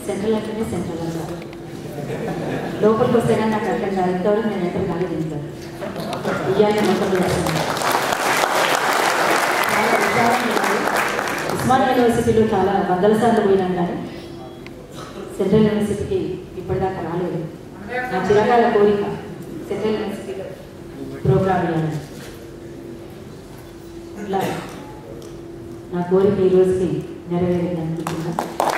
Central అంటేనే central అంటారు లోపలికి వస్తే కానీ నాకు అర్థం కాదు ఇంతవరకు నేను ఎంటర్ కాలేదు ఇంట్లో ఇయ్యాలి మొత్తం చేస్తాను చాలా విచారంగా ఉంది. ఉస్మానియా యూనివర్సిటీలో చాలా వందల సార్లు పోయినాను కానీ సెంట్రల్ యూనివర్సిటీకి ఇప్పటిదాకా రాలేదు నా చిరకాల కోరిక సెంట్రల్ యూనివర్సిటీలో ప్రోగ్రామ్ చేయాలి అట్లా నా కోరిక ఈ రోజుకి నెరవేరింది అనుకుంటున్నా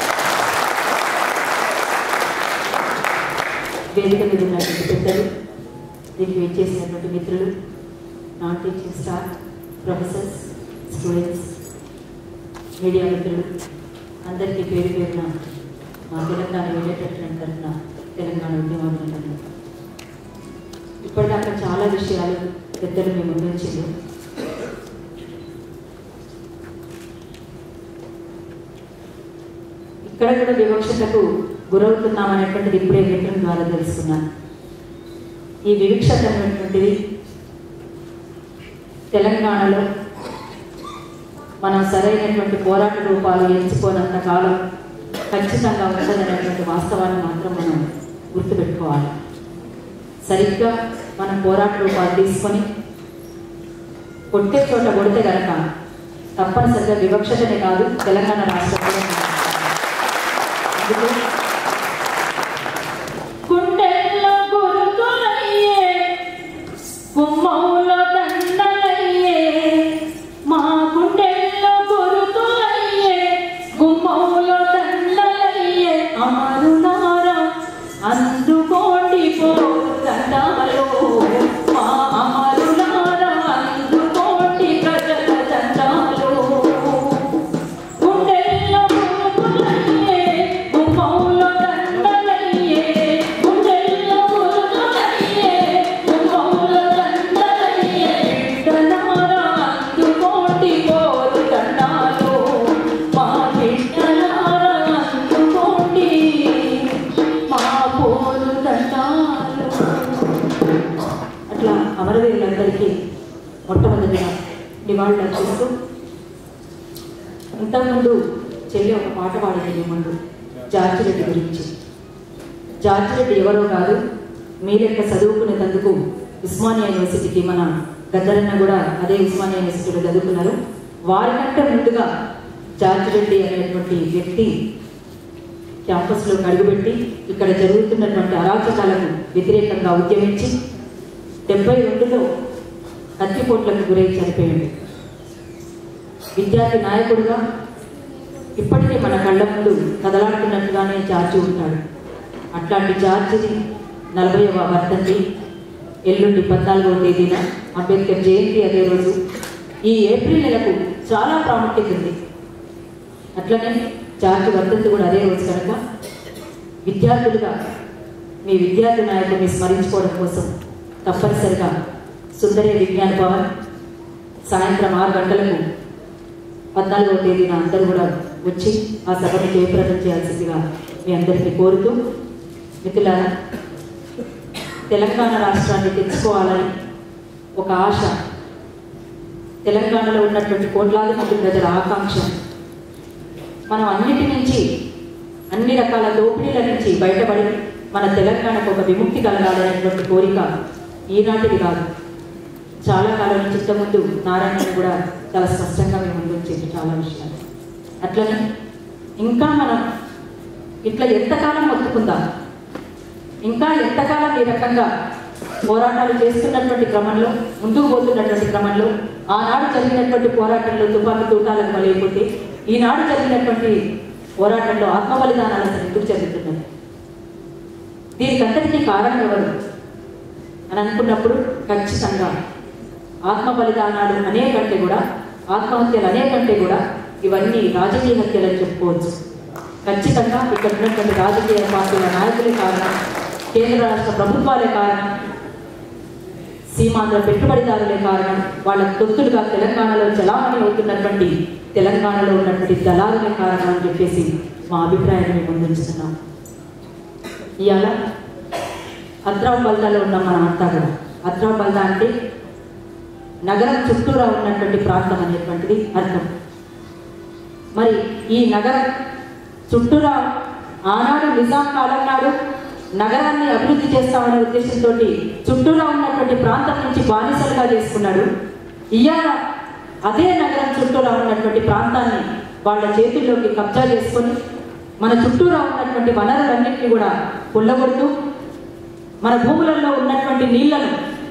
వేదిక మీద ఉన్నటువంటి పెద్దలు దీనికి వచ్చేసినటువంటి మిత్రులు non teaching staff professors students media మిత్రులు అందరికీ పేరు పేరున మా తెలంగాణ యూనిటెడ్ తరఫున తెలంగాణ ఉద్యమాభినందనలు ఇప్పటిదాకా చాలా విషయాలు పెద్దలు మేము ముందుంచింది ఇక్కడ కూడా వివక్షతకు గురవుతున్నామనేటువంటిది ఇప్పుడే వినడం ద్వారా తెలుసుకున్నాను ఈ వివక్షత అనేటువంటిది తెలంగాణలో మనం సరైనటువంటి పోరాట రూపాలు ఎంచుకోనంత కాలం ఖచ్చితంగా ఉండదనేటువంటి వాస్తవాన్ని మాత్రం మనం గుర్తుపెట్టుకోవాలి సరిగ్గా మనం పోరాట రూపాలు తీసుకొని కొట్టే చోట కొడితే గనక తప్పనిసరిగా వివక్షతనే కాదు తెలంగాణ రాష్ట్రంలో అందుకే గుండెల్లో గురుతులయ్యే గుమ్మౌల దండలయ్యే మా గుండెల్లో గురుతులయ్యే గుమ్మౌల దండలయ్యే అమరులారా అందుకోండి పోదండాలు మా అమరులారా అందుకోండి ప్రజల దండాలు గుండెల్లో గురుతులయ్యే గుమ్మౌల దండలయ్యే గుండెల్లో గురుతులయ్యే గుమ్మౌల దండలయ్యే బిడ్డలారా అందుకోండి పోరు దండాలు మా బిడ్డలారా అందుకోండి మా పోరు దండాలు అట్లా అమరవీరులందరికీ మొట్టమొదటిగా నివాళులు అర్పిస్తూ ఇంతకుముందు చెల్లి ఒక పాట పాడింది ముందు జార్జి రెడ్డి గురించి జార్జి రెడ్డి ఎవరో కాదు మీ లెక్క చదువుకునేందుకు ఉస్మానియా యూనివర్సిటీకి మన గద్దరన్న కూడా అదే ఉస్మానియా యూనివర్సిటీలో చదువుకున్నారు వారికంటే ముందుగా జార్జి రెడ్డి అనేటువంటి వ్యక్తి క్యాంపస్లో అడుగుపెట్టి ఇక్కడ జరుగుతున్నటువంటి అరాచకాలకు వ్యతిరేకంగా ఉద్యమించి డెబ్బై రెండులో కత్తిపోట్లకు గురై చనిపోయాడు విద్యార్థి నాయకుడిగా ఇప్పటికీ మన కళ్ళ ముందు కదలాడుతున్నట్టుగానే జార్జి ఉంటాడు అట్లాంటి జార్జిని నలభైవ వర్ధంతి ఎల్లుండి పద్నాలుగవ తేదీన అంబేద్కర్ జయంతి అదే రోజు ఈ ఏప్రిల్ నెలకు చాలా ప్రాముఖ్యత ఉంది అట్లనే జార్జి వర్ధంతి కూడా అదే రోజు కనుక విద్యార్థులుగా మీ విద్యార్థి నాయకుడిని స్మరించుకోవడం కోసం తప్పనిసరిగా సుందరే విజ్ఞాన భవన్ సాయంత్రం ఆరు గంటలకు పద్నాలుగవ తేదీన అందరూ కూడా వచ్చి ఆ సభను జయప్రదం చేయాల్సిందిగా మీ అందరికీ కోరుతూ మిత్రులారా తెలంగాణ రాష్ట్రాన్ని తెచ్చుకోవాలని ఒక ఆశ తెలంగాణలో ఉన్నటువంటి కోట్లాది మంది ప్రజల ఆకాంక్ష మనం అన్నిటి నుంచి అన్ని రకాల దోపిడీల నుంచి బయటపడి మన తెలంగాణకు ఒక విముక్తి కలగాలనేటువంటి కోరిక ఈనాటిది కాదు చాలా కాలం నుంచి ఇంతకుముందు నారాయణ కూడా చాలా స్పష్టంగా మేము ముందు ఉంచేది చాలా విషయాలు అట్లనే ఇంకా మనం ఇట్లా ఎంతకాలం మొత్తుకుందాం ఇంకా ఎంతకాలం ఈ రకంగా పోరాటాలు చేస్తున్నటువంటి క్రమంలో ముందుకు పోతున్నటువంటి క్రమంలో ఆనాడు జరిగినటువంటి పోరాటంలో తుపాకీ తూటాలకు బలైపోతే ఈనాడు జరిగినటువంటి పోరాటంలో ఆత్మ బలిదానాలు అసలు ఎందుకు జరుగుతున్నాయి దీనికి అంతటికీ కారణం ఎవరు అని అనుకున్నప్పుడు ఖచ్చితంగా ఆత్మ బలిదానాలు అనేకంటే కూడా ఆత్మహత్యలు అనేకంటే కూడా ఇవన్నీ రాజకీయ హత్యలని చెప్పుకోవచ్చు ఖచ్చితంగా ఇక్కడ ఉన్నటువంటి రాజకీయ పార్టీల నాయకులే కారణం కేంద్ర రాష్ట్ర ప్రభుత్వాలే కారణం సీమాంధ్ర పెట్టుబడిదారులే కారణం వాళ్ళ తొత్తులుగా తెలంగాణలో చలామణి అవుతున్నటువంటి తెలంగాణలో ఉన్నటువంటి దళారులే కారణం అని చెప్పేసి మా అభిప్రాయాన్ని మేము ముందుంచుతున్నాం ఇవాళ అద్రావ్ బల్దాలో ఉన్న మన అంతా కూడా అద్రావ్ బల్దా అంటే నగరం చుట్టూరా ఉన్నటువంటి ప్రాంతం అనేటువంటిది అర్థం మరి ఈ నగరం చుట్టూరా ఆనాడు నిజాం కాలం నాడు నగరాన్ని అభివృద్ధి చేస్తామనే ఉద్దేశంతో చుట్టూరా ఉన్నటువంటి ప్రాంతం నుంచి బానిసలుగా చేసుకున్నాడు ఇవాళ అదే నగరం చుట్టూరా ఉన్నటువంటి ప్రాంతాన్ని వాళ్ళ చేతుల్లోకి కబ్జా చేసుకొని మన చుట్టూరా ఉన్నటువంటి వనరులన్నింటినీ కూడా కొల్లగొడుతూ మన భూములలో ఉన్నటువంటి నీళ్లను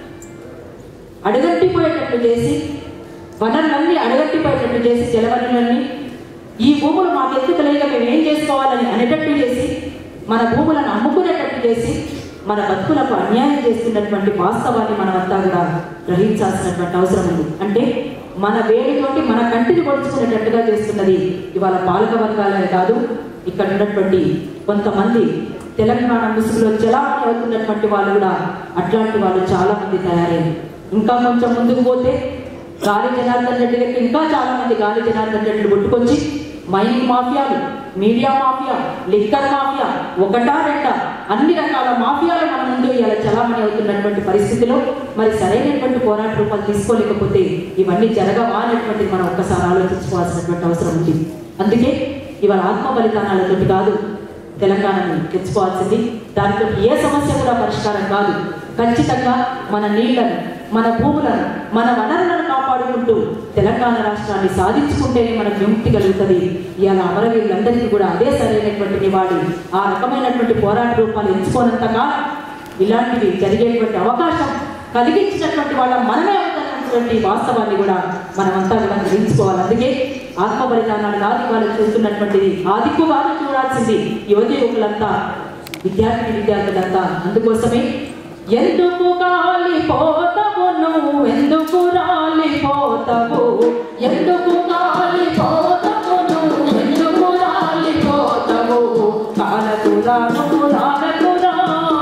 అడగట్టిపోయేటట్లు చేసి వనరులన్నీ అడగట్టిపోయేటట్లు చేసి జలవనరులన్నీ ఈ భూములు మాకు ఎందుకు లేక మేము ఏం చేసుకోవాలని అనేటట్టు చేసి మన భూములను అమ్ముకునేటట్టు చేసి మన బతుకులకు అన్యాయం చేస్తున్నటువంటి వాస్తవాన్ని మనమంతా కూడా గ్రహించాల్సినటువంటి అవసరం ఉంది అంటే మన వేడితోటి మన కంటిని పొడుచుకునేటట్టుగా చేస్తున్నది ఇవాళ పాలక వర్గాలే కాదు ఇక్కడ ఉన్నటువంటి కొంతమంది తెలంగాణ ముసుగులో చలామణి అవుతున్నటువంటి వాళ్ళు కూడా అట్లాంటి వాళ్ళు చాలా మంది తయారయ్యారు ఇంకా కొంచెం ముందుకు పోతే గాలి జనార్దన్ రెడ్డి దగ్గర ఇంకా చాలా మంది గాలి జనార్దన్ రెడ్డిని కొట్టుకొచ్చి మైనింగ్ మాఫియాలు మీడియా మాఫియా లిక్కర్ మాఫియా ఒకటా రెండా అన్ని రకాల మాఫియాలు మన ముందు ఇలా చలామణి అవుతున్నటువంటి పరిస్థితిలో మరి సరైనటువంటి పోరాట రూపాలు తీసుకోలేకపోతే ఇవన్నీ జరగవా అనేటువంటిది మనం ఒక్కసారి ఆలోచించుకోవాల్సినటువంటి అవసరం ఉంది అందుకే ఇవాళ ఆత్మ బలిదానాలతోటి కాదు తెలంగాణని తెచ్చుకోవాల్సింది దాంతో ఏ సమస్య కూడా పరిష్కారం కాదు ఖచ్చితంగా మన నీళ్లను మన భూములను మన వనరులను కాపాడుకుంటూ తెలంగాణ రాష్ట్రాన్ని సాధించుకుంటేనే మనకు విముక్తి కలుగుతుంది ఇవాళ అమరవీరులందరికీ కూడా అదే సరైనటువంటి నివాళి ఆ రకమైనటువంటి పోరాట రూపాలు ఎంచుకోనంతగా ఇలాంటివి జరిగేటువంటి అవకాశం కలిగించినటువంటి వాళ్ళ మనమే అవుతున్నటువంటి వాస్తవాన్ని కూడా మనమంతా కూడా గ్రహించుకోవాలి అందుకే ఆత్మ బలిదానాలు కాదు వాళ్ళు చూస్తున్నటువంటిది ఆదిక్కు వారు చూడాల్సింది యువతి యువకులంతా విద్యార్థి విద్యార్థులంతా అందుకోసమే ఎందుకు కాలిపోతావు నువ్వు ఎందుకు రాలిపోతావు ఎందుకు కాలిపోతావు నువ్వు ఎందుకు రాలిపోతావు కాలకురా నువ్వు రాలకురా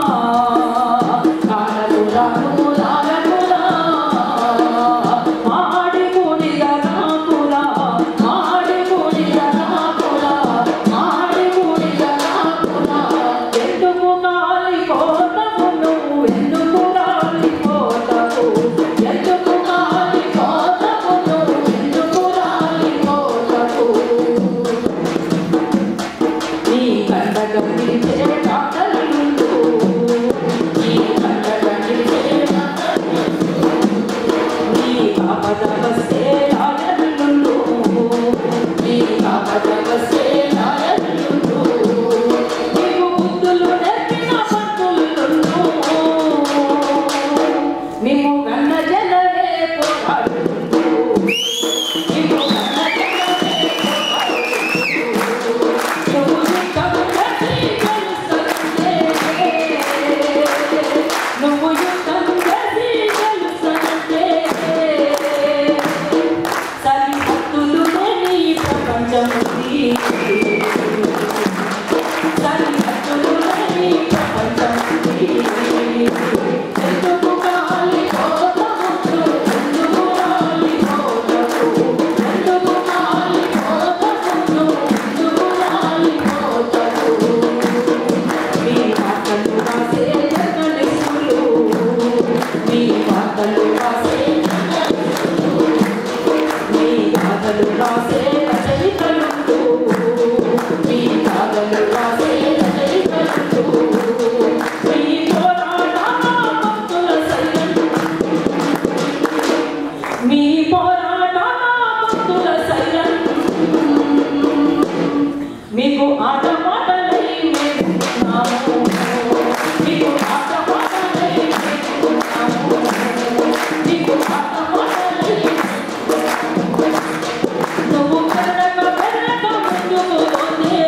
కాలకురా నువ్వు రాలకురా మాడి మునిగ నాకురా మాడి మునిగ నాకురా మాడి మునిగ నాకురా ఎందుకు కాలిపోతావు నువ్వు ఎందుకు రాలిపోతావు ఎందుకు కాలిపోతావు నువ్వు ఎందుకు రాలిపోతావు నీ కండగం నిలిచే డాక్టర్లు నీ కండగం నిలిచే నీ ఆపద వస్తే లాయర్లు నీ ఆపద వస్తే లాయర్లు నీకు బుద్ధులు నేర్పిన పంతులు మేము గన్న జనమే పోరాడుతూ మేము గన్న జనమే నువ్వు యుద్ధము చేసి గెలుస్తానంటే నువ్వు యుద్ధం చేసి గెలుస్తానంటే సరిహద్దులు లేని ఈ ప్రపంచం ఉంది సరిహద్దులు లేని ఈ ప్రపంచం ఉంది ఎందుకు కాలిపోతావు ఎందుకు కాలిపోతావు ఎందుకు కాలిపోతావు ఎందుకు కాలిపోతావు మీ మాటలు రాసే జర్నలిస్టులు మీ మాటలు రాసే మీ కాదలు రాసే రచయితలు మీ కాదలు రాసే రచయితలు మీ పోరాటాల భక్తుల సైతం మీ పోరాటాల భక్తుల సైతం మీకు ఆట మాటలై మేమున్నాము మీకు ఆట మాటలై మేమున్నాము మీకు ఆట మాటలై నువ్వు కర్రక కర్రక ముందుకు పోతే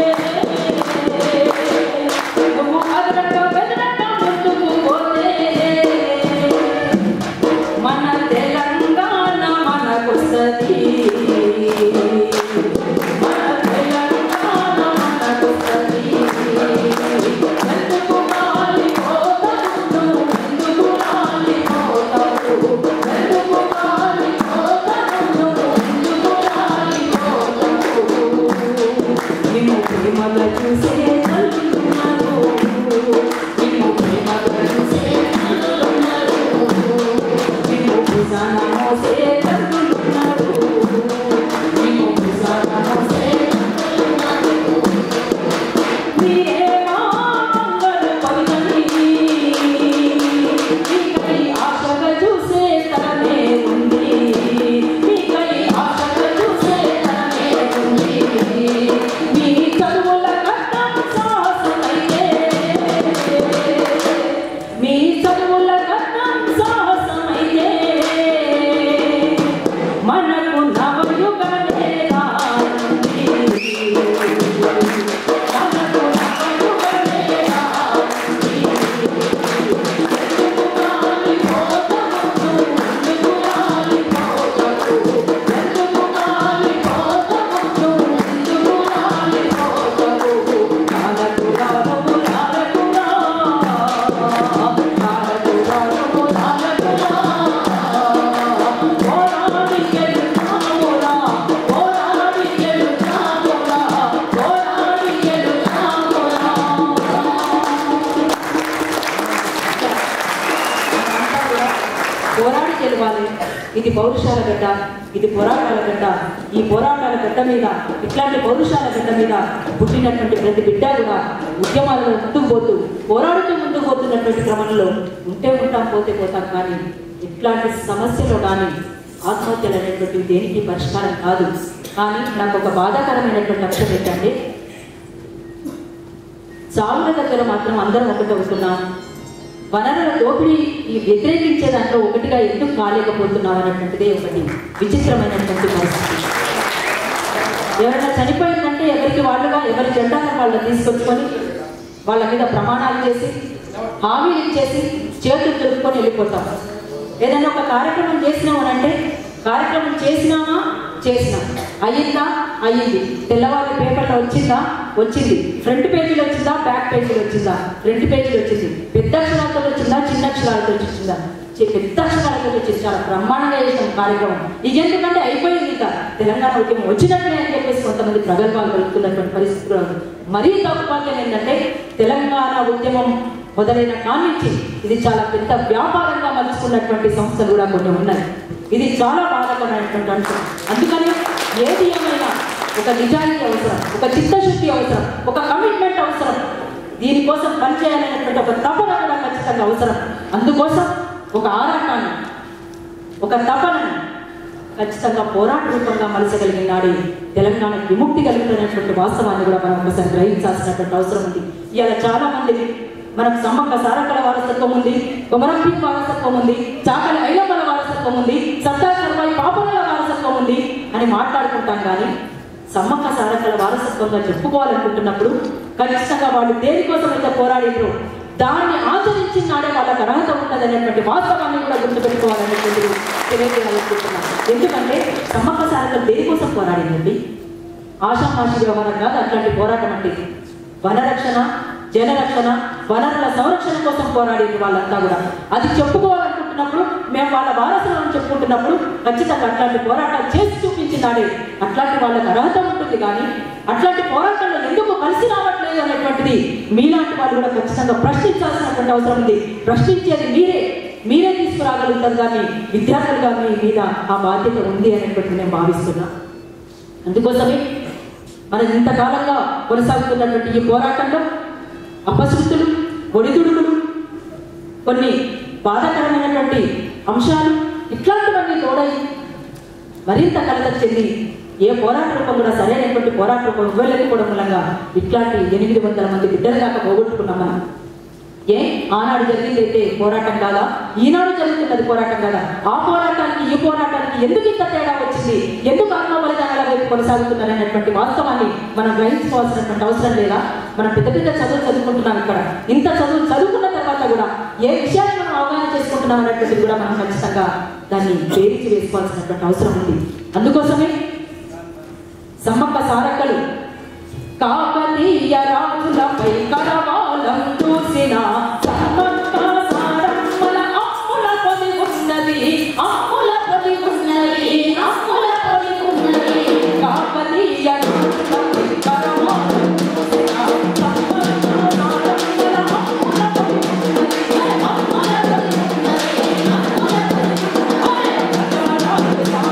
నువ్వు కర్రక కర్రక ముందుకు పోతే మన తెలంగాణ మనకొస్తది మన తెలంగాణ మనకొస్తది ఎందుకు కాలిపోతావు నువ్వు? ఎందుకు కాలిపోతావు? ఎందుకు కాలిపోతావు నువ్వు? ఎందుకు కాలిపోతావు? నిన్ను ప్రేమగా చూసే తల్లున్నారు. నిన్ను ప్రేమగా చూసే తల్లున్నారు. నిన్ను భుజాన మోసే తల్లున్నారు. నిన్ను భుజాన మోసే తల్లున్నారు. మీరే ఇది పౌరుషాల గడ్డ ఇది పోరాటాల గడ్డ ఈ పోరాటాల గడ్డ మీద ఇట్లాంటి పౌరుషాల గడ్డ మీద పుట్టినటువంటి ప్రతి బిడ్డ కూడా ఉద్యమాలలో ముందుకు పోతూ పోరాడుతూ ముందుకు పోతున్నటువంటి క్రమంలో ఉంటే ఉంటాం పోతే పోతాం కానీ ఇట్లాంటి సమస్యలు కానీ ఆత్మహత్యలు అనేటువంటివి దేనికి పరిష్కారం కాదు కానీ నాకు ఒక బాధాకరమైనటువంటి అంశం ఏంటంటే చావుల దగ్గర మాత్రం అందరం ఒకటవుతున్నాం వనరుల దోపిడీ ఈ వ్యతిరేకించే దాంట్లో ఒకటిగా ఎందుకు కాలేకపోతున్నాం అనేటువంటిదే ఒకటి విచిత్రమైనటువంటి పరిస్థితి ఎవరైనా చనిపోయిందంటే ఎవరికి వాళ్ళుగా ఎవరి జెండాలను వాళ్ళు తీసుకొచ్చుకొని వాళ్ళ మీద ప్రమాణాలు చేసి హామీలు ఇచ్చేసి చేతులు దులుపుకొని వెళ్ళిపోతాం ఏదైనా ఒక కార్యక్రమం చేసినామనంటే కార్యక్రమం చేసినామా చేసినాం అయ్యిందా అయ్యింది తెల్లవారి పేపర్లో వచ్చిందా వచ్చింది ఫ్రంట్ పేజీలో వచ్చిందా బ్యాక్ పేజీలో వచ్చిందా ఫ్రంట్ పేజీలో వచ్చింది పెద్ద అక్షరాలతో వచ్చిందా చిన్న అక్షరాలతో వచ్చిందా చి- పెద్ద అక్షరాలతో వచ్చింది చాలా బ్రహ్మాండంగా చేసిన కార్యక్రమం ఇది ఎందుకంటే అయిపోయింది ఇంకా తెలంగాణ ఉద్యమం వచ్చినట్లే అని చెప్పేసి కొంతమంది ప్రగల్భాలు కలుగుతున్నటువంటి పరిస్థితులు ఉంది. మరీ తప్పుపాల్యం ఏంటంటే తెలంగాణ ఉద్యమం మొదలైన కానించి ఇది చాలా పెద్ద వ్యాపారంగా మలుచుకున్నటువంటి సంస్థలు కూడా కొన్ని ఉన్నాయి ఇది చాలా బాధాకరమైనటువంటి అంశం అందుకని ఏది ఏమైనా ఒక నిజాయితీ అవసరం ఒక చిత్తశుద్ధి అవసరం ఒక కమిట్మెంట్ అవసరం దీనికోసం పనిచేయాలనేటువంటి ఒక తపన కూడా ఖచ్చితంగా అవసరం అందుకోసం ఒక ఆరాటాన్ని ఒక తపనని ఖచ్చితంగా పోరాట రూపంగా మలచగలిగిన నాడే తెలంగాణ విముక్తి కలుగుతున్నటువంటి వాస్తవాన్ని కూడా మనం ఒకసారి గ్రహించాల్సినటువంటి అవసరం ఉంది ఇవాళ చాలా మంది మనకు సమ్మక్క సారకల వారసత్వం ఉంది కొమరంపి వారసత్వం ఉంది చాకలి ఐలమ్మల వారసత్వం ఉంది సత్తా సర్వాయి పాపల వారసత్వం ఉంది అని మాట్లాడుకుంటాం కానీ సమ్మక్క సారకల వారసత్వంగా చెప్పుకోవాలనుకుంటున్నప్పుడు ఖచ్చితంగా వాళ్ళు దేనికోసం అయితే పోరాడినో దాన్ని ఆచరించిన నాడే వాళ్ళకి అర్హత ఉంటుంది అనేటువంటి వాస్తవాన్ని కూడా గుర్తుపెట్టుకోవాలనేటువంటిది తెలియజేయాలనుకుంటున్నాను ఎందుకంటే సమ్మక్క సారకలు దేనికోసం పోరాడిందండి ఆషామాషి వ్యవహారం కాదు అట్లాంటి పోరాటం అంటే ఇది. వనరక్షణ జనరక్షణ వనరుల సంరక్షణ కోసం పోరాడేది వాళ్ళంతా కూడా అది చెప్పుకోవాలనుకుంటున్నప్పుడు మేము వాళ్ళ వారసులను చెప్పుకుంటున్నప్పుడు ఖచ్చితంగా అట్లాంటి పోరాటాలు చేసి చూపించినాడే అట్లాంటి వాళ్ళకి అర్హత ఉంటుంది కానీ అట్లాంటి పోరాటాల్లో ఎందుకు కలిసి రావట్లేదు అనేటువంటిది మీలాంటి వాళ్ళు కూడా ఖచ్చితంగా ప్రశ్నించాల్సినటువంటి అవసరం ఉంది ప్రశ్నించేది మీరే మీరే తీసుకురాగలుగుతారు కానీ విద్యార్థులుగా మీ మీద ఆ బాధ్యత ఉంది అనేటువంటి నేను భావిస్తున్నా అందుకోసమే మనం ఇంతకాలంగా కొనసాగుతున్నటువంటి ఈ పోరాటంలో అపశృతులు ఒడిదుడుకులు కొన్ని బాధాకరమైనటువంటి అంశాలు ఇట్లాంటివన్నీ తోడై మరింత కలత చెంది ఏ పోరాట రూపం కూడా సరైనటువంటి పోరాట రూపం ఇవ్వలేకపోవడం మూలంగా ఇట్లాంటి ఎనిమిది వందల మంది బిడ్డలు దాకా పోగొట్టుకున్నాం మనం ఏ ఆనాడు జరిగిందైతే పోరాటం కాదా ఈనాడు జరుగుతున్నది పోరాటం కాదా ఆ పోరాటానికి ఈ పోరాటానికి ఎందుకు ఇంత తేడా వచ్చింది ఎందుకు ఆత్మ బలిదానాల వైపు కొనసాగుతున్నారనేటువంటి వాస్తవాన్ని మనం గ్రహించుకోవాల్సినటువంటి అవసరం లేదా మనం పెద్ద పెద్ద చదువులు చదువుకుంటున్నాం ఇక్కడ ఇంత చదువు చదువుకున్న తర్వాత కూడా ఏ విషయాన్ని మనం అవగాహన చేసుకుంటున్నాం అనేటువంటిది కూడా మనం ఖచ్చితంగా దాన్ని పేరించి వేసుకోవాల్సినటువంటి అవసరం ఉంది అందుకోసమే సమ్మక్క సారక్కలు కాకతీయ రాజులపై కరవాలం చూసిన సమ్మక్క సారమ్మల అమ్ముల పొది ఉన్నది అమ్ముల పొది ఉన్నది అమ్ముల పొది ఉన్నది కాకతీయ రాజులపై కరవాలం చూసిన సమ్మక్క సారమ్మల అమ్ముల పొది ఉన్నది అమ్ముల పొది ఉన్నది అమ్ముల పొది ఉన్నది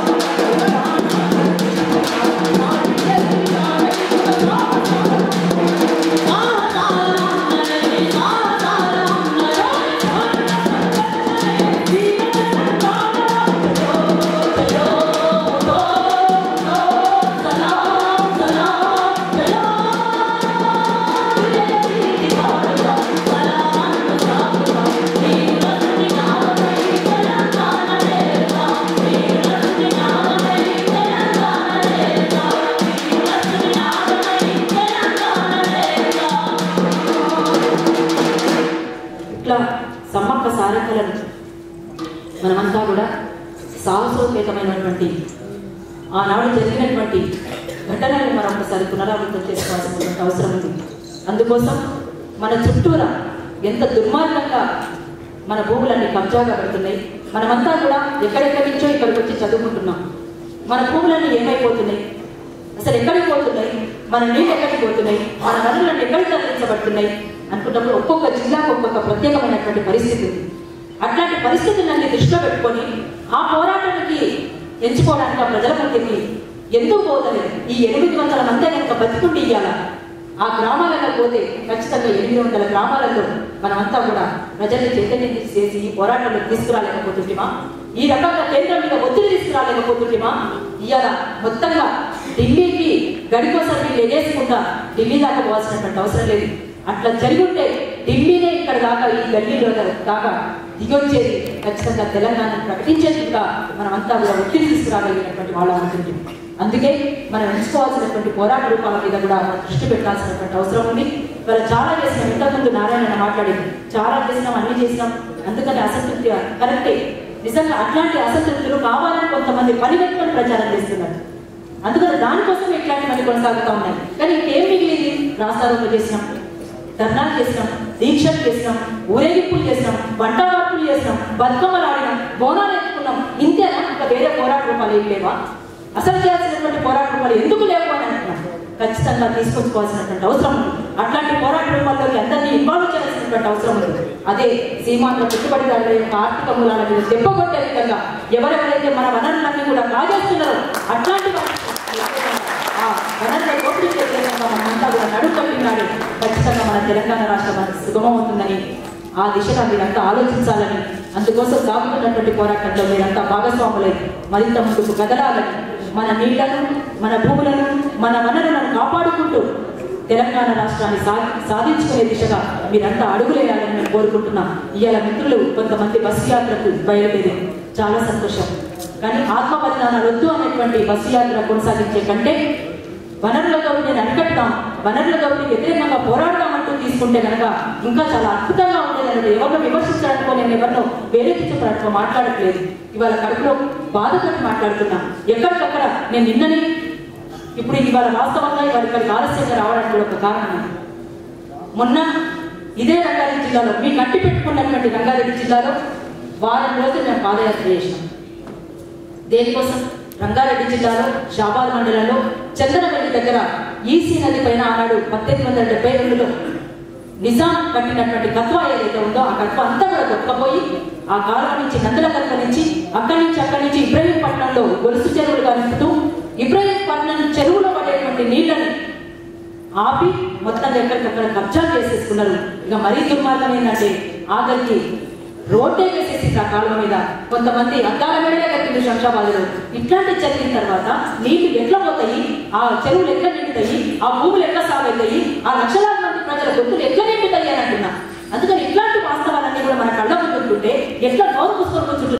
ఇట్లా సమ్మక్క సారకలను మనమంతా కూడా సాహసోపేతమైనటువంటి ఆనాడు జరిగినటువంటి ఘటనలను మనం ఒకసారి పునరావృతం చేసుకోవాల్సినటువంటి అవసరం ఉంది అందుకోసం మన చుట్టూరా ఎంత దుర్మార్గంగా మన భూములన్నీ కబ్జాగా పెడుతున్నాయి మనమంతా కూడా ఎక్కడెక్కడి నుంచో ఇక్కడికి వచ్చి చదువుకుంటున్నాం మన భూములన్నీ ఏమైపోతున్నాయి అసలు ఎక్కడికి పోతున్నాయి మన నీళ్ళు ఎక్కడికి పోతున్నాయి మన నదులను ఎక్కడికి తరలించబడుతున్నాయి అనుకున్నప్పుడు ఒక్కొక్క జిల్లాకు ఒక్కొక్క ప్రత్యేకమైనటువంటి పరిస్థితి ఉంది అట్లాంటి పరిస్థితులన్నీ దృష్టిలో పెట్టుకొని ఆ పోరాటానికి ఎంచుకోవడానికి ఆ ప్రజల మధ్యకి ఎందుకు పోతలేదు ఈ ఎనిమిది వందల మంది కనుక బతికుండి ఇయ్యాల ఆ గ్రామాలలో పోతే ఖచ్చితంగా ఎనిమిది వందల గ్రామాలలో మనమంతా కూడా ప్రజల్ని చైతన్యం చేసి ఈ పోరాటంలో తీసుకురాలేకపోతుంటిమా ఈ రకంగా కేంద్రం మీద ఒత్తిడి తీసుకురాలేకపోతుంటిమా ఇవాళ మొత్తంగా ఢిల్లీకి గడికోసం వీళ్ళు ఎగేసుకుంటా ఢిల్లీ దాకా పోవాల్సినటువంటి అవసరం లేదు అట్లా జరిగి ఉంటే ఢిల్లీనే ఇక్కడ దాకా ఈ గల్లీలో దాకా దిగొచ్చేది ఖచ్చితంగా తెలంగాణను ప్రకటించేట్టుగా మనమంతా కూడా ఒత్తిడి తీసుకురాగలిగినటువంటి వాళ్ళ ఉంటుంది అందుకే మనం ఎంచుకోవాల్సినటువంటి పోరాట రూపాల మీద కూడా మనం దృష్టి పెట్టాల్సినటువంటి అవసరం ఉంది ఇవాళ చాలా చేసినాం ఇంతకుముందు నారాయణ మాట్లాడింది చాలా చేసినాం అన్ని చేసినాం అందుకని అసంతృప్తి కరెక్టే నిజంగా అట్లాంటి అసంతృప్తులు కావాలని కొంతమంది పరిగెత్తుకొని ప్రచారం చేస్తున్నారు అందుకని దానికోసం ఇట్లాంటివన్నీ కొనసాగుతూ ఉన్నాయి కానీ ఇంకేం మిగిలింది రాస్తారోకలు చేసినాం ధర్నాలు చేసినాం దీక్షలు చేసినాం ఊరేగింపులు చేసినాం వంట వార్పులు చేసినాం బతుకమ్మలు ఆడినాం బోనాలు ఎత్తుకున్నాం ఇంతేనా ఇంకా వేరే పోరాట రూపాలు ఏం లేవా అసలు చేయాల్సినటువంటి పోరాట రూపాలు ఎందుకు లేవు అని అంటున్నాం ఖచ్చితంగా తీసుకొచ్చుకోవాల్సినటువంటి అవసరం ఉంది అట్లాంటి పోరాట రూపాల్లోకి అందరినీ ఇన్వాల్వ్ చేయాల్సినటువంటి అవసరం ఉంది అదే సీమాంధ్ర పెట్టుబడిదారుల యొక్క ఆర్థిక మూలాల మీద దెబ్బ కొట్టే విధంగా ఎవరెవరైతే మన వనరులన్నీ కూడా కాజేస్తున్నారో అట్లాంటి వాటిని ఆ వనరుల దోపిడీ చేసే విధంగా మనమంతా కూడా నడుకట్టినాడు ఖచ్చితంగా మన తెలంగాణ రాష్ట్రం మనకు సుగమం అవుతుందని ఆ దిశగా మీరంతా ఆలోచించాలని అందుకోసం సాగుతున్నటువంటి పోరాటంలో మీరంతా భాగస్వాములై మరింత ముందుకు కదలాలని మన నీళ్లను మన భూములను మన వనరులను కాపాడుకుంటూ తెలంగాణ రాష్ట్రాన్ని సాధి సాధించుకునే దిశగా మీరంతా అడుగులేయాలని మేము కోరుకుంటున్నాం ఇవాళ మిత్రులు కొంతమంది బస్సు యాత్రకు బయలుదేరి చాలా సంతోషం కానీ ఆత్మ బలిదానాలు వద్దు అనేటువంటి బస్సు యాత్ర కొనసాగించే కంటే వనరుల దోపిడీని అరికట్టుదాం వనరుల దోపిడీకి వ్యతిరేకంగా పోరాడదామంటూ తీసుకుంటే కనుక ఇంకా చాలా అద్భుతంగా ఉండేది ఎవరినో విమర్శించడానికో నేను ఎవరినో వేరేకించడానికి మాట్లాడట్లేదు ఇవాళ కడుపులో బాధతో మాట్లాడుతున్నా ఎక్కడికక్కడ నేను నిన్ననే ఇప్పుడు ఇవాళ వాస్తవంగా ఇవాళ ఇక్కడికి ఆలస్యంగా రావడానికి కూడా ఒక కారణం మొన్న ఇదే రంగారెడ్డి జిల్లాలో మీ కట్టి పెట్టుకున్నటువంటి రంగారెడ్డి జిల్లాలో వారం రోజులు మేము పాదయాత్ర చేసినాం దేనికోసం రంగారెడ్డి జిల్లాలో షాబాద్ మండలంలో చందనవెల్లి దగ్గర ఈసీ నది పైన ఆనాడు పద్దెనిమిది వందల డెబ్బై రెండులో నిజాం కట్టినటువంటి కత్వా ఏదైతే ఉందో ఆ కత్వ అంతా కూడా కొట్టుకపోయి ఆ కాలం నుంచి నందుల కత్వ నుంచి అక్కడి నుంచి అక్కడి నుంచి ఇబ్రహీంపట్నంలో గొలుసు చెరువులుగా నింపుతూ ఇబ్రహీంపట్నం చెరువులో పడేటువంటి నీళ్లను ఆపి మొత్తం ఎక్కడికక్కడ కబ్జా చేసేసుకున్నారు ఇక మరీ దుర్మార్గం ఏంటంటే ఆఖరికి రోడ్డే వేసేసి ఆ కాలువ మీద కొంతమంది అద్దాల మేడలే కట్టింది శంషాబాద్లో ఇట్లాంటి జరిగిన తర్వాత నీళ్లు ఎట్లా పోతాయి ఆ చెరువులు ఎట్లా నిండుతాయి ఆ భూములు ఎట్లా సాగవుతాయి ఆ లక్షలాది మంది ప్రజల గొంతులు ఎట్లా నిండుతాయి అని అంటున్నా అందుకని ఇట్లాంటి వాస్తవాలన్నీ కూడా మన కళ్ళ ముందు ఉంటుంటే ఎట్లా నోరు పుస్తకం